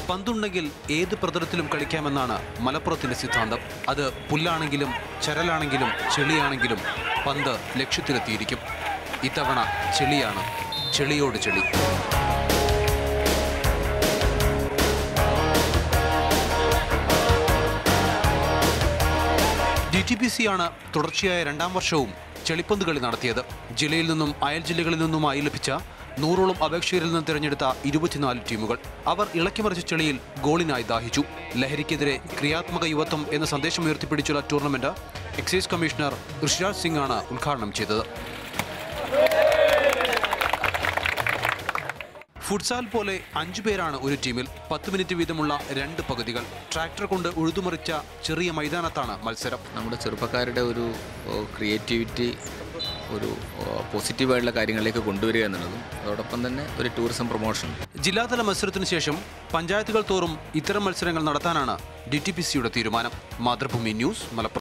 പന്തുണ്ടെങ്കിൽ ഏത് പ്രതലത്തിലും കളിക്കാമെന്നാണ് മലപ്പുറത്തിന്റെ സിദ്ധാന്തം അത് പുല്ലാണെങ്കിലും ചരലാണെങ്കിലും ചെളിയാണെങ്കിലും പന്ത് ലക്ഷ്യത്തിലെത്തിയിരിക്കും ഇത്തവണ ചെളിയാണ് ചെളിയോട് ചെളി ഡി ടി പി സി ആണ് തുടർച്ചയായ രണ്ടാം വർഷവും ചെളിപ്പന്ത് കളി നടത്തിയത് ജില്ലയിൽ നിന്നും അയൽ ജില്ലകളിൽ നിന്നുമായി ലഭിച്ച നൂറോളം അപേക്ഷകരിൽ നിന്ന് തിരഞ്ഞെടുത്ത ഇരുപത്തിനാല് ടീമുകൾ അവർ ഇളക്കിമറിച്ച ചെളിയിൽ ഗോളിനായി ദാഹിച്ചു ലഹരിക്കെതിരെ ക്രിയാത്മക യുവത്വം എന്ന സന്ദേശം ഉയർത്തിപ്പിടിച്ചുള്ള tournament excise commissioner Rishiraj Singh ആണ് ഉദ്ഘാടനം ചെയ്തത് ഫുട്സാൽ പോലെ അഞ്ചു പേരാണ് ഒരു ടീമിൽ പത്ത് മിനിറ്റ് വീതമുള്ള രണ്ട് പകുതികൾ ട്രാക്ടർ കൊണ്ട് ഉഴുതുമറിച്ച ചെറിയ മൈതാനത്താണ് മത്സരം നമ്മുടെ ചെറുപ്പക്കാരുടെ ഒരു ക്രിയേറ്റിവിറ്റി ഒരു പോസിറ്റീവായിട്ടുള്ള കാര്യങ്ങളിലേക്ക് കൊണ്ടുവരിക എന്നുള്ളതും അതോടൊപ്പം തന്നെ ഒരു ടൂറിസം പ്രൊമോഷൻ ജില്ലാതല മത്സരത്തിന് ശേഷം പഞ്ചായത്തുകൾ തോറും ഇത്തരം മത്സരങ്ങൾ നടത്താനാണ് ഡി ടി പി സിയുടെ തീരുമാനം മാതൃഭൂമി ന്യൂസ് മലപ്പുറം